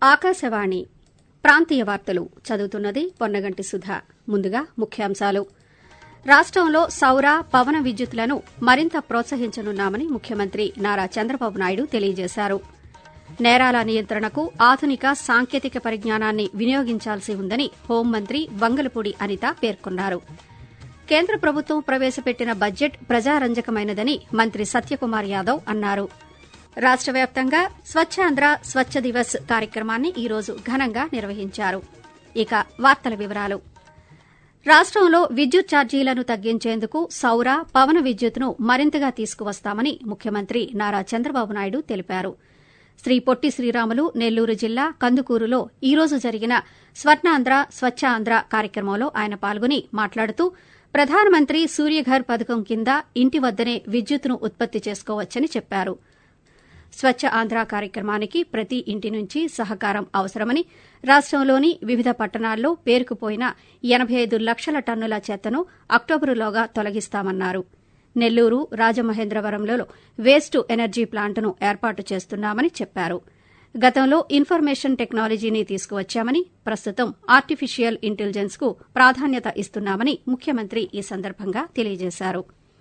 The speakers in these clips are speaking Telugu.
ఆకాశవాణి ప్రాంతీయ వార్తలు చదువుతున్నది పొన్నగంటి సుధ ముందుగా ముఖ్యాంశాలు రాష్టంలో సౌర పవన విద్యుత్తులను మరింత ప్రోత్సహించనున్నామని ముఖ్యమంత్రి నారా చంద్రబాబు నాయుడు తెలియజేశారు నేరాల నియంత్రణకు ఆధునిక సాంకేతిక పరిజ్ఞానాన్ని వినియోగించాల్సి ఉందని హోంమంత్రి వంగలపూడి అనిత పేర్కొన్నారు కేంద్ర ప్రభుత్వం ప్రవేశపెట్టిన బడ్జెట్ ప్రజారంజకమైనదని మంత్రి సత్యకుమార్ యాదవ్ అన్నారు రాష్ట వ్యాప్తంగా స్వచ్ఛాంధ్ర స్వచ్ఛ దివస్ కార్యక్రమాన్ని ఈ రోజు ఘనంగా నిర్వహించారు ఇక వార్తల వివరాలు రాష్టంలో విద్యుత్ ఛార్జీలను తగ్గించేందుకు సౌర పవన విద్యుత్తును మరింతగా తీసుకువస్తామని ముఖ్యమంత్రి నారా చంద్రబాబు నాయుడు తెలిపారు శ్రీ పొట్టి శ్రీరాములు నెల్లూరు జిల్లా కందుకూరులో ఈ రోజు జరిగిన స్వర్ణాంధ్ర స్వచ్ఛాంధ్ర కార్యక్రమంలో ఆయన పాల్గొని మాట్లాడుతూ ప్రధానమంత్రి సూర్యఘర్ పథకం కింద ఇంటి వద్దనే విద్యుత్తును ఉత్పత్తి చేసుకోవచ్చని చెప్పారు స్వచ్ఛ ఆంధ్ర కార్యక్రమానికి ప్రతి ఇంటి నుంచి సహకారం అవసరమని రాష్టంలోని వివిధ పట్టణాల్లో పేరుకుపోయిన ఎనబై ఐదు లక్షల టన్నుల చెత్తను అక్టోబరులోగా తొలగిస్తామన్నారు నెల్లూరు రాజమహేంద్రవరంలో వేస్ట్ ఎనర్జీ ప్లాంట్ను ఏర్పాటు చేస్తున్నామని చెప్పారు గతంలో ఇన్ఫర్మేషన్ టెక్నాలజీని తీసుకువచ్చామని ప్రస్తుతం ఆర్టిఫిషియల్ ఇంటెలిజెన్స్ కు ప్రాధాన్యత ఇస్తున్నామని ముఖ్యమంత్రి ఈ సందర్భంగా తెలియజేశారు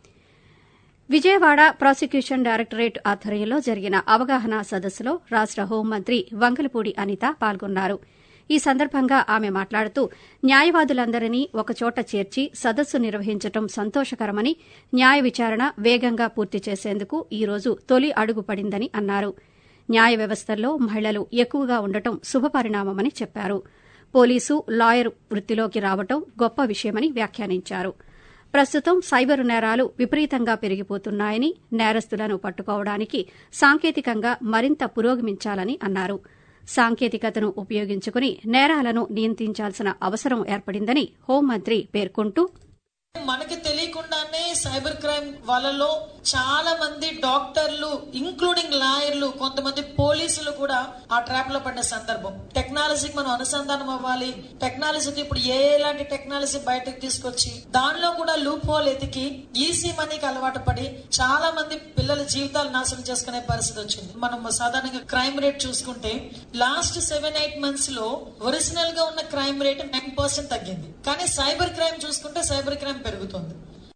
విజయవాడ ప్రాసిక్యూషన్ డైరెక్టరేట్ ఆధ్వర్యంలో జరిగిన అవగాహన సదస్సులో రాష్ట హోంమంత్రి వంగలపూడి అనిత పాల్గొన్నారు ఈ సందర్భంగా ఆమె మాట్లాడుతూ న్యాయవాదులందరినీ ఒకచోట చేర్చి సదస్సు నిర్వహించడం సంతోషకరమని న్యాయ విచారణ వేగంగా పూర్తి చేసేందుకు ఈ రోజు తొలి అడుగు పడిందని అన్నారు న్యాయ వ్యవస్థల్లో మహిళలు ఎక్కువగా ఉండటం శుభపరిణామమని చెప్పారు పోలీసు లాయర్ వృత్తిలోకి రావటం గొప్ప విషయమని వ్యాఖ్యానించారు ప్రస్తుతం సైబర్ నేరాలు విపరీతంగా పెరిగిపోతున్నాయని నేరస్తులను పట్టుకోవడానికి సాంకేతికంగా మరింత పురోగమించాలని అన్నారు సాంకేతికతను ఉపయోగించుకుని నేరాలను నియంత్రించాల్సిన అవసరం ఏర్పడిందని హోంమంత్రి పేర్కొంటూ మనకి తెలియకుండానే సైబర్ క్రైమ్ వాళ్ళలో చాలా మంది డాక్టర్లు ఇంక్లూడింగ్ లాయర్లు కొంతమంది పోలీసులు కూడా ఆ ట్రాప్ లో పడిన సందర్భం టెక్నాలజీకి మనం అనుసంధానం అవ్వాలి టెక్నాలజీకి ఇప్పుడు ఏ ఎలాంటి టెక్నాలజీ బయటకు తీసుకొచ్చి దానిలో కూడా లూప్ హోల్ ఎతికి ఈసీ మనీకి అలవాటు పడి చాలా మంది పిల్లల జీవితాలు నాశనం చేసుకునే పరిస్థితి వచ్చింది మనం సాధారణంగా క్రైమ్ రేట్ చూసుకుంటే లాస్ట్ సెవెన్ ఎయిట్ మంత్స్ లో ఒరిజినల్ గా ఉన్న క్రైమ్ రేట్ నైన్ పర్సెంట్ తగ్గింది కానీ సైబర్ క్రైమ్ చూసుకుంటే సైబర్ క్రైమ్ పెరుగుతుంది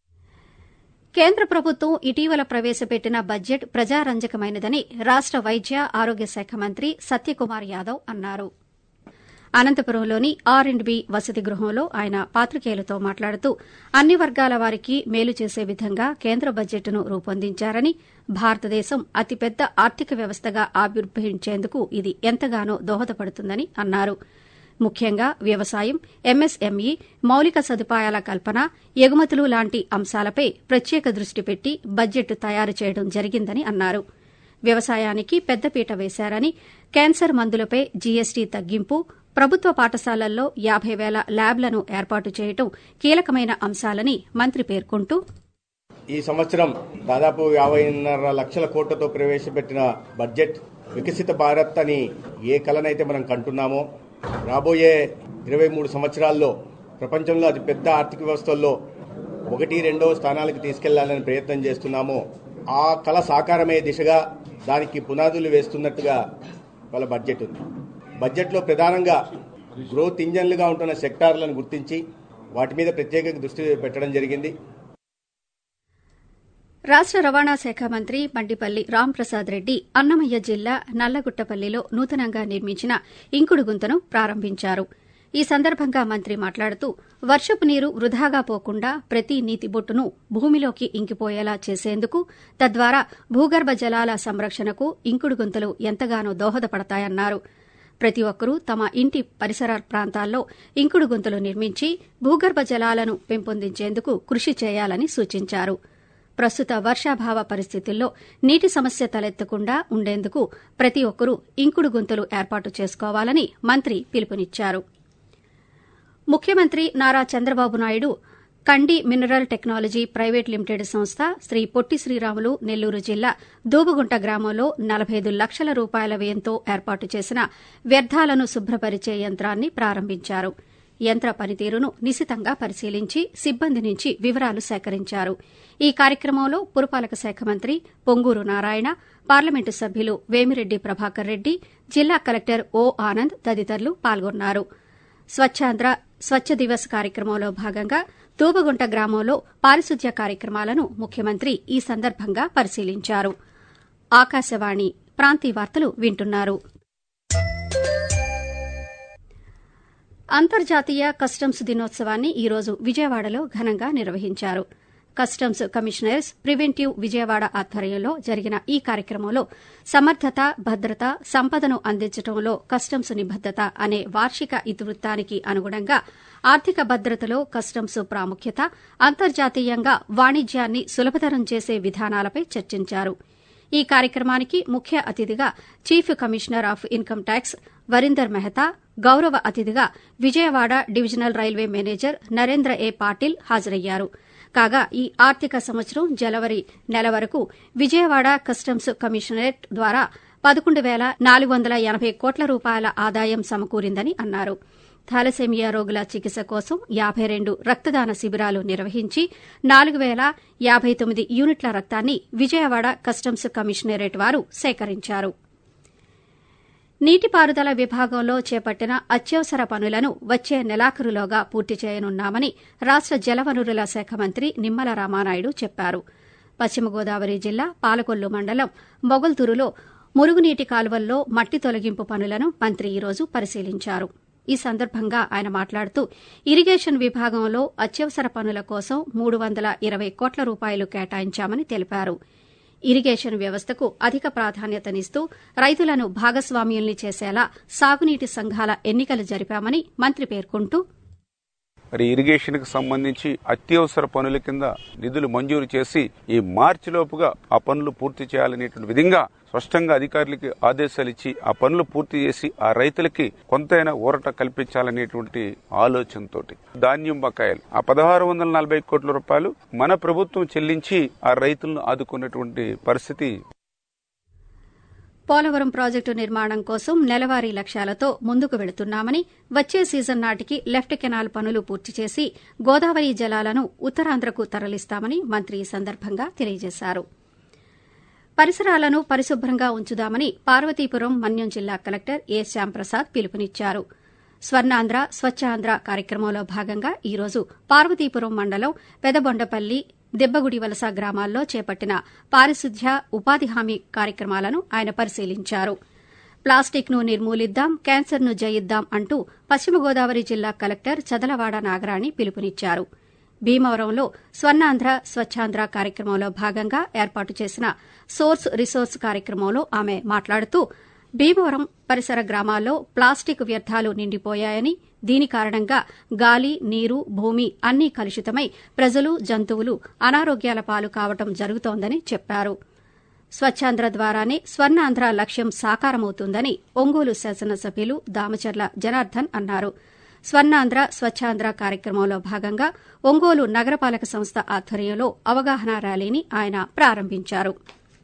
కేంద్ర ప్రభుత్వం ఇటీవల ప్రవేశపెట్టిన బడ్జెట్ ప్రజారంజకమైనదని రాష్ట వైద్య ఆరోగ్య శాఖ మంత్రి సత్యకుమార్ యాదవ్ అన్నారు అనంతపురంలోని ఆర్ అండ్ బి వసతి గృహంలో ఆయన పాత్రికేయులతో మాట్లాడుతూ అన్ని వర్గాల వారికి మేలు చేసే విధంగా కేంద్ర బడ్జెట్ను రూపొందించారని భారతదేశం అతిపెద్ద ఆర్థిక వ్యవస్థగా ఆవిర్భవించేందుకు ఇది ఎంతగానో దోహదపడుతుందని అన్నారు ముఖ్యంగా వ్యవసాయం ఎంఎస్ఎంఈ మౌలిక సదుపాయాల కల్పన ఎగుమతులు లాంటి అంశాలపై ప్రత్యేక దృష్టి పెట్టి బడ్జెట్ తయారు చేయడం జరిగిందని అన్నారు వ్యవసాయానికి పెద్దపీట వేశారని క్యాన్సర్ మందులపై జీఎస్టీ తగ్గింపు ప్రభుత్వ పాఠశాలల్లో యాబై వేల ల్యాబ్లను ఏర్పాటు చేయడం కీలకమైన అంశాలని మంత్రి పేర్కొంటూ ఈ సంవత్సరం దాదాపు యాభైన్నర లక్షల కోట్లతో ప్రవేశపెట్టిన బడ్జెట్ వికసిత భారత్ అని ఏ కలనైతే మనం కంటున్నామో రాబోయే ఇరవై మూడు సంవత్సరాల్లో ప్రపంచంలో అతి పెద్ద ఆర్థిక వ్యవస్థల్లో ఒకటి రెండో స్థానాలకు తీసుకెళ్లాలని ప్రయత్నం చేస్తున్నామో ఆ కళ సాకారమయ్యే దిశగా దానికి పునాదులు వేస్తున్నట్టుగా వాళ్ళ బడ్జెట్ ఉంది బడ్జెట్లో ప్రధానంగా గ్రోత్ ఇంజన్లుగా ఉంటున్న సెక్టార్లను గుర్తించి వాటి మీద ప్రత్యేక దృష్టి పెట్టడం జరిగింది రాష్ట రవాణా శాఖ మంత్రి బండిపల్లి రాంప్రసాద్ రెడ్డి అన్నమయ్య జిల్లా నల్లగుట్టపల్లిలో నూతనంగా నిర్మించిన ఇంకుడు గుంతను ప్రారంభించారు ఈ సందర్భంగా మంత్రి మాట్లాడుతూ వర్షపు నీరు వృధాగా పోకుండా ప్రతి నీటి బొట్టును భూమిలోకి ఇంకిపోయేలా చేసేందుకు తద్వారా భూగర్భ జలాల సంరక్షణకు ఇంకుడు గుంతలు ఎంతగానో దోహదపడతాయన్నారు ప్రతి ఒక్కరూ తమ ఇంటి పరిసర ప్రాంతాల్లో ఇంకుడు గుంతలు నిర్మించి భూగర్భ జలాలను పెంపొందించేందుకు కృషి చేయాలని సూచించారు ప్రస్తుత వర్షాభావ పరిస్థితుల్లో నీటి సమస్య తలెత్తకుండా ఉండేందుకు ప్రతి ఒక్కరూ ఇంకుడు గుంతలు ఏర్పాటు చేసుకోవాలని మంత్రి పిలుపునిచ్చారు ముఖ్యమంత్రి నారా చంద్రబాబు నాయుడు కండి మినరల్ టెక్నాలజీ ప్రైవేట్ లిమిటెడ్ సంస్థ శ్రీ పొట్టి శ్రీరాములు నెల్లూరు జిల్లా దూబగుంట గ్రామంలో నలభై ఐదు లక్షల రూపాయల వ్యయంతో ఏర్పాటు చేసిన వ్యర్థాలను శుభ్రపరిచే యంత్రాన్ని ప్రారంభించారు యంత్ర పనితీరును నిశితంగా పరిశీలించి సిబ్బంది నుంచి వివరాలు సేకరించారు ఈ కార్యక్రమంలో పురపాలక శాఖ మంత్రి పొంగూరు నారాయణ పార్లమెంటు సభ్యులు వేమిరెడ్డి ప్రభాకర్ రెడ్డి జిల్లా కలెక్టర్ ఓ ఆనంద్ తదితరులు పాల్గొన్నారు స్వచ్ఛాంధ్ర స్వచ్ఛ దివస్ కార్యక్రమంలో భాగంగా తూబగుంట గ్రామంలో పారిశుద్ధ్య కార్యక్రమాలను ముఖ్యమంత్రి ఈ సందర్భంగా పరిశీలించారు ఆకాశవాణి ప్రాంతీయ వార్తలు వింటున్నారు అంతర్జాతీయ కస్టమ్స్ దినోత్సవాన్ని ఈరోజు విజయవాడలో ఘనంగా నిర్వహించారు కస్టమ్స్ కమిషనర్స్ ప్రివెంటివ్ విజయవాడ ఆధ్వర్యంలో జరిగిన ఈ కార్యక్రమంలో సమర్థత భద్రత సంపదను అందించడంలో కస్టమ్స్ నిబద్దత అనే వార్షిక ఇతివృత్తానికి అనుగుణంగా ఆర్థిక భద్రతలో కస్టమ్స్ ప్రాముఖ్యత అంతర్జాతీయంగా వాణిజ్యాన్ని సులభతరం చేసే విధానాలపై చర్చించారు ఈ కార్యక్రమానికి ముఖ్య అతిథిగా chief commissioner of income tax Varinder Mehta గౌరవ అతిథిగా Vijayawada divisional railway manager Narendra A Patil హాజరయ్యారు కాగా ఈ ఆర్థిక సంవత్సరం జనవరి నెల వరకు విజయవాడ కస్టమ్స్ కమిషనరేట్ ద్వారా పదకొండు పేల నాలుగు వందల ఎనబై కోట్ల రూపాయల ఆదాయం సమకూరిందని అన్నారు థాలసేమియా రోగుల చికిత్స కోసం యాబై రెండు రక్తదాన శిబిరాలు నిర్వహించి నాలుగు పేల యాబై తొమ్మిది యూనిట్ల రక్తాన్ని విజయవాడ కస్టమ్స్ కమిషనరేట్ వారు సేకరించారు నీటిపారుదల విభాగంలో చేపట్టిన అత్యవసర పనులను వచ్చే నెలాఖరులోగా పూర్తి చేయనున్నామని రాష్ట జలవనరుల శాఖ మంత్రి నిమ్మల రామానాయుడు చెప్పారు పశ్చిమ గోదావరి జిల్లా పాలకొల్లు మండలం మొగల్తూరులో మురుగునీటి కాలువల్లో మట్టి తొలగింపు పనులను మంత్రి ఈరోజు పరిశీలించారు ఈ సందర్భంగా ఆయన మాట్లాడుతూ ఇరిగేషన్ విభాగంలో అత్యవసర పనుల కోసం మూడు వందల ఇరవై కోట్ల రూపాయలు కేటాయించామని తెలిపారు ఇరిగేషన్ వ్యవస్థకు అధిక ప్రాధాన్యతనిస్తూ రైతులను భాగస్వామ్యుల్ని చేసేలా సాగునీటి సంఘాల ఎన్నికలు జరిపామని మంత్రి పేర్కొంటూ మరి ఇరిగేషన్ కి సంబంధించి అత్యవసర పనుల కింద నిధులు మంజూరు చేసి ఈ మార్చి లోపుగా ఆ పనులు పూర్తి చేయాలనేటువంటి విధంగా స్పష్టంగా అధికారులకి ఆదేశాలు ఇచ్చి ఆ పనులు పూర్తి చేసి ఆ రైతులకి కొంతైనా ఊరట కల్పించాలనేటువంటి ఆలోచనతోటి ధాన్యం బకాయిలు ఆ పదహారు వందల నలభై కోట్ల రూపాయలు మన ప్రభుత్వం చెల్లించి ఆ రైతులను ఆదుకున్నటువంటి పరిస్థితి పోలవరం ప్రాజెక్టు నిర్మాణం కోసం నెలవారీ లక్ష్యాలతో ముందుకు వెళుతున్నామని వచ్చే సీజన్ నాటికి లెఫ్ట్ కెనాల్ పనులు పూర్తి చేసి గోదావరి జలాలను ఉత్తరాంధ్రకు తరలిస్తామని మంత్రి ఈ సందర్భంగా తెలియజేశారు పరిసరాలను పరిశుభ్రంగా ఉంచుదామని పార్వతీపురం మన్యం జిల్లా కలెక్టర్ ఏ శ్యాంప్రసాద్ పిలుపునిచ్చారు స్వర్ణాంధ్ర స్వచ్ఛాంధ్ర కార్యక్రమంలో భాగంగా ఈరోజు పార్వతీపురం మండలం పెదబొండపల్లి దెబ్బగుడి వలస గ్రామాల్లో చేపట్టిన పారిశుద్ధ్య ఉపాధి హామీ కార్యక్రమాలను ఆయన పరిశీలించారు ప్లాస్టిక్ ను నిర్మూలిద్దాం క్యాన్సర్ ను జయిద్దాం అంటూ పశ్చిమ గోదావరి జిల్లా కలెక్టర్ చదలవాడ నాగరాణి పిలుపునిచ్చారు భీమవరంలో స్వర్ణాంధ్ర స్వచ్ఛాంధ్ర కార్యక్రమంలో భాగంగా ఏర్పాటు చేసిన సోర్స్ రిసోర్స్ కార్యక్రమంలో ఆమె మాట్లాడుతూ భీమవరం పరిసర గ్రామాల్లో ప్లాస్టిక్ వ్యర్థాలు నిండిపోయాయని దీని కారణంగా గాలి నీరు భూమి అన్నీ కలుషితమై ప్రజలు జంతువులు అనారోగ్యాల పాలు కావటం జరుగుతోందని చెప్పారు స్వచ్ఛాంధ్ర ద్వారానే స్వర్ణాంధ్ర లక్ష్యం సాకారమవుతుందని ఒంగోలు శాసనసభ్యులు దామచర్ల జనార్దన్ అన్నారు స్వర్ణాంధ్ర స్వచ్ఛాంధ్ర కార్యక్రమంలో భాగంగా ఒంగోలు నగరపాలక సంస్థ ఆధ్వర్యంలో అవగాహన ర్యాలీని ఆయన ప్రారంభించారు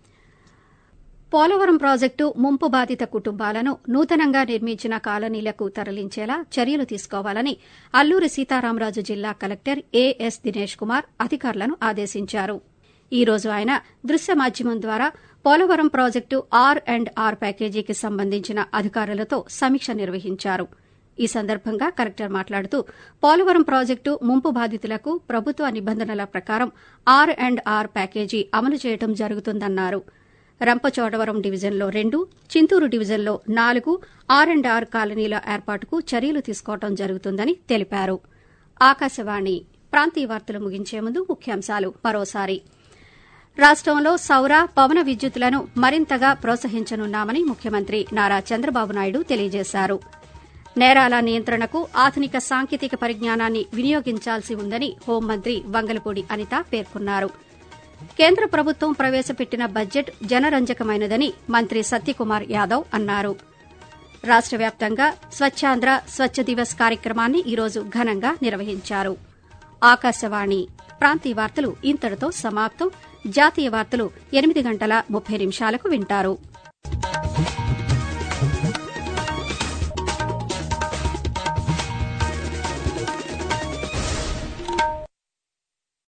పోలవరం ప్రాజెక్టు ముంపు బాధిత కుటుంబాలను నూతనంగా నిర్మించిన కాలనీలకు తరలించేలా చర్యలు తీసుకోవాలని అల్లూరి సీతారామరాజు జిల్లా కలెక్టర్ ఏఎస్ దినేష్ కుమార్ అధికారులను ఆదేశించారు ఈ రోజు ఆయన దృశ్య మాధ్యమం ద్వారా Polavaram project R and R ప్యాకేజీకి సంబంధించిన అధికారులతో సమీక్ష నిర్వహించారు ఈ సందర్భంగా కలెక్టర్ మాట్లాడుతూ పోలవరం ప్రాజెక్టు ముంపు బాధితులకు ప్రభుత్వ నిబంధనల ప్రకారం ఆర్ అండ్ ఆర్ ప్యాకేజీ అమలు చేయడం జరుగుతుందన్నారు రంపచోడవరం డివిజన్లో రెండు చింతూరు డివిజన్లో నాలుగు ఆర్ అండ్ ఆర్ కాలనీల ఏర్పాటుకు చర్యలు తీసుకోవడం జరుగుతుందని తెలిపారు ఆకాశవాణి ప్రాంతీయ వార్తలు ముగించే ముందు ముఖ్యాంశాలు మరోసారి రాష్టంలో సౌర పవన విద్యుత్తులను మరింతగా ప్రోత్సహించనున్నామని ముఖ్యమంత్రి నారా చంద్రబాబు నాయుడు తెలియజేశారు నేరాల నియంత్రణకు ఆధునిక సాంకేతిక పరిజ్ఞానాన్ని వినియోగించాల్సి ఉందని హోంమంత్రి వంగలపూడి అనిత పేర్కొన్నారు కేంద్ర ప్రభుత్వం ప్రవేశపెట్టిన బడ్జెట్ జనరంజకమైనదని మంత్రి సత్యకుమార్ యాదవ్ అన్నారు రాష్ట వ్యాప్తంగా స్వచ్ఛాంధ్ర స్వచ్ఛ దివస్ కార్యక్రమాన్ని ఈరోజు ఘనంగా నిర్వహించారు ఆకాశవాణి ప్రాంతీయ వార్తలు ఇంతటితో సమాప్తం జాతీయ వార్తలు ఎనిమిది గంటల ముప్పై నిమిషాలకు వింటారు